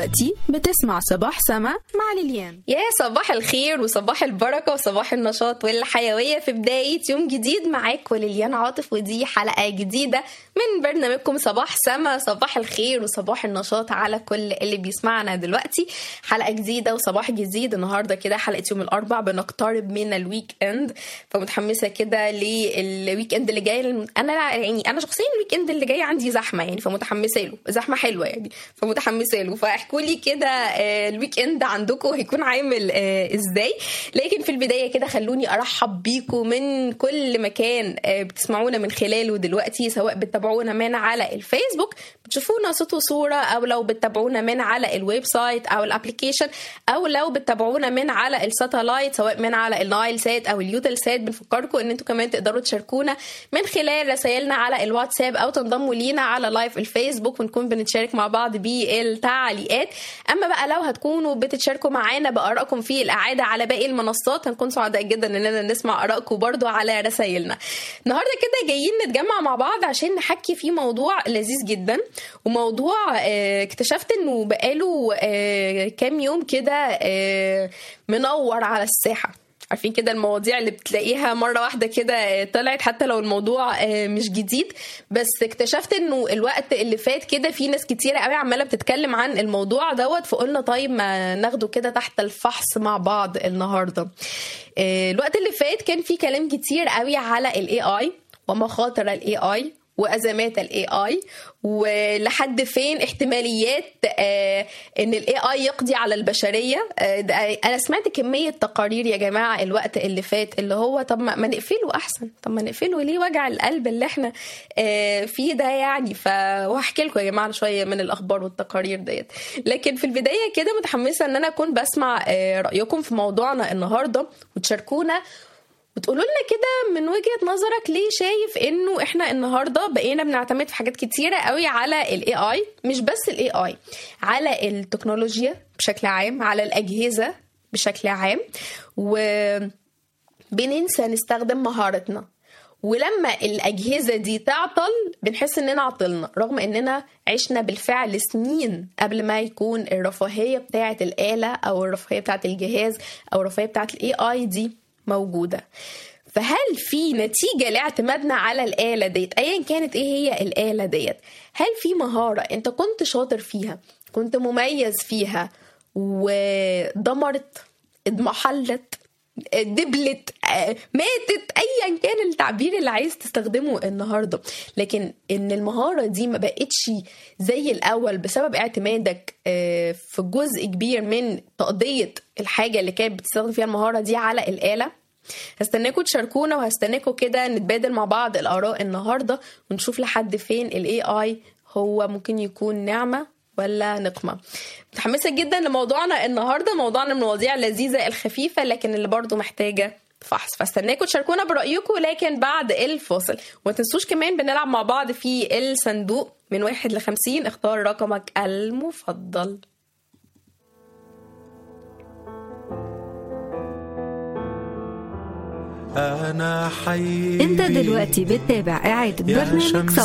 دلوقتي بتسمع صباح سما مع ليليان يا صباح الخير وصباح البركة وصباح النشاط والحيوية في بداية يوم جديد معاك وليليان عاطف ودي حلقة جديدة من برنامجكم صباح سما صباح الخير وصباح النشاط على كل اللي بيسمعنا دلوقتي حلقة جديدة وصباح جديد النهاردة كده حلقة يوم الأربع بنقترب من الويك إند فمتحمسة كده للويك إند اللي جاي أنا يعني أنا شخصيا الويك إند اللي جاي عندي زحمة يعني فمتحمسة له زحمة حلوة يعني فمتحمسة له فاحكوا لي كده آه، الويك إند عندكم هيكون عامل آه، إزاي لكن في البداية كده خلوني أرحب بيكم من كل مكان آه، بتسمعونا من خلاله دلوقتي سواء بتتابعونا من على الفيسبوك بتشوفونا صوت وصورة أو لو بتتابعونا من على الويب سايت أو الابلكيشن أو لو بتتابعونا من على الساتلايت سواء من على النايل سات أو اليوتل سات بنفكركم إن أنتوا كمان تقدروا تشاركونا من خلال رسائلنا على الواتساب أو تنضموا لينا على لايف الفيسبوك ونكون بنتشارك مع بعض بالتعليقات أما بقى لو هتكونوا بتتشاركوا معانا بآرائكم في الإعادة على باقي المنصات هنكون سعداء جدا إننا نسمع آرائكم برضو على رسائلنا النهارده كده جايين نتجمع مع بعض عشان نحكي في موضوع لذيذ جدا وموضوع آه، اكتشفت انه بقاله آه، كام يوم كده آه، منور على الساحه عارفين كده المواضيع اللي بتلاقيها مرة واحدة كده آه، طلعت حتى لو الموضوع آه، مش جديد بس اكتشفت انه الوقت اللي فات كده في ناس كتيرة قوي عمالة بتتكلم عن الموضوع دوت فقلنا طيب ما ناخده كده تحت الفحص مع بعض النهاردة آه، الوقت اللي فات كان في كلام كتير قوي على الاي اي ومخاطر الاي اي وازمات الاي اي ولحد فين احتماليات آه ان الاي اي يقضي على البشريه آه ده انا سمعت كميه تقارير يا جماعه الوقت اللي فات اللي هو طب ما ما نقفله احسن طب ما نقفله ليه وجع القلب اللي احنا آه فيه ده يعني ف وهحكي لكم يا جماعه شويه من الاخبار والتقارير ديت لكن في البدايه كده متحمسه ان انا اكون بسمع آه رايكم في موضوعنا النهارده وتشاركونا وتقولوا لنا كده من وجهة نظرك ليه شايف انه احنا النهارده بقينا بنعتمد في حاجات كتيرة قوي على الاي اي مش بس الاي اي على التكنولوجيا بشكل عام على الاجهزة بشكل عام وبننسى نستخدم مهارتنا ولما الأجهزة دي تعطل بنحس إننا عطلنا رغم إننا عشنا بالفعل سنين قبل ما يكون الرفاهية بتاعة الآلة أو الرفاهية بتاعة الجهاز أو الرفاهية بتاعة الاي اي دي موجودة فهل في نتيجة لاعتمادنا على الآلة ديت أيا كانت إيه هي الآلة ديت هل في مهارة أنت كنت شاطر فيها كنت مميز فيها ودمرت اضمحلت دبلت آه، ماتت ايا كان التعبير اللي عايز تستخدمه النهارده لكن ان المهاره دي ما بقتش زي الاول بسبب اعتمادك آه، في جزء كبير من تقضيه الحاجه اللي كانت بتستخدم فيها المهاره دي على الاله هستناكم تشاركونا وهستناكم كده نتبادل مع بعض الاراء النهارده ونشوف لحد فين الاي اي هو ممكن يكون نعمه ولا نقمة متحمسة جدا لموضوعنا النهاردة موضوعنا من المواضيع اللذيذة الخفيفة لكن اللي برضو محتاجة فحص فاستناكم تشاركونا برأيكم لكن بعد الفاصل وما تنسوش كمان بنلعب مع بعض في الصندوق من واحد لخمسين اختار رقمك المفضل أنا حي انت دلوقتي بتتابع اعادة يا برنامج شمس